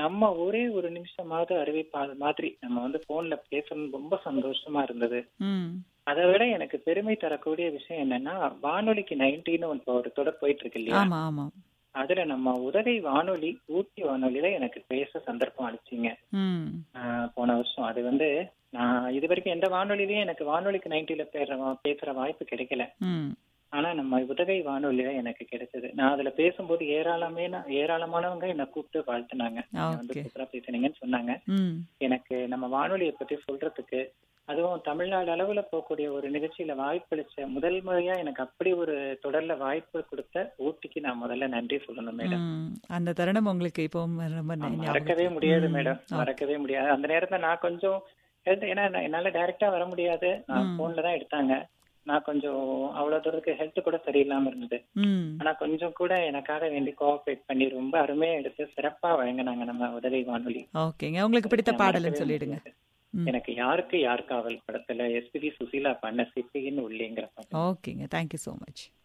நம்ம ஒரே ஒரு நிமிஷமாவது அறிவிப்பாத மாதிரி நம்ம வந்து போன்ல பேசணும் ரொம்ப சந்தோஷமா இருந்தது ம் அதை விட எனக்கு பெருமை தரக்கூடிய விஷயம் என்னன்னா வானொலிக்கு நைன்டின்னு இப்போ ஒரு தொடர் போயிட்டு இருக்கு இல்லையா ஆமா ஆமா அதுல நம்ம உதகை வானொலி ஊட்டி வானொலியில எனக்கு பேச சந்தர்ப்பம் அளிச்சிங்க ம் ஆஹ் போன வருஷம் அது வந்து நான் இது வரைக்கும் எந்த வானொலியிலயும் எனக்கு வானொலிக்கு நைன்டில பேசுற பேசுற வாய்ப்பு கிடைக்கல ம் ஆனா நம்ம உதகை வானொலியில எனக்கு கிடைச்சது நான் அதுல பேசும்போது ஏராளமே ஏராளமானவங்க என்னை கூப்பிட்டு வாழ்த்துனாங்க நீங்க வந்து Okay. சூப்பரா பேசுனீங்கன்னு சொன்னாங்க ம் எனக்கு நம்ம வானொலியை பத்தி சொல்றதுக்கு அதுவும் தமிழ்நாடு அளவுல போகக்கூடிய ஒரு நிகழ்ச்சியில வாய்ப்பளிச்ச முதல் முறையா எனக்கு அப்படி ஒரு தொடர்ல வாய்ப்பு கொடுத்த ஊட்டிக்கு நான் முதல்ல நன்றி சொல்லணும் மேடம் ம். அந்த தருணம் உங்களுக்கு இப்போ ரொம்ப ந- ஞாபகம் மறக்கவே முடியாது ம். மேடம் ஆ. மறக்கவே முடியாது அந்த நேரத்துல நான் கொஞ்சம் health- ஏன்னா நான் என்னால டைரக்டா வர முடியாது நான் ம். போன்ல தான் எடுத்தாங்க நான் கொஞ்சம் அவ்வளவு தூரத்துக்கு ஹெல்த் கூட சரியில்லாம இருந்தது ம் ஆனா கொஞ்சம் கூட எனக்காக வேண்டி கோஆபரேட் பண்ணி ரொம்ப அருமையா எடுத்து சிறப்பா வழங்கினாங்க நம்ம உதவி வானொலி ஓகேங்க உங்களுக்கு பிடித்த நான் பாடல்னு மறக்கவே சொல்லிடுங்க முடியாது. ம். எனக்கு யாருக்கு யார் காவல் படத்துல எஸ்பிபி சுசீலா பண்ண சிப்பின்னு உள்ளேங்கிற பாட்டு ஓகேங்க தேங்க்யூ ஸோ மச்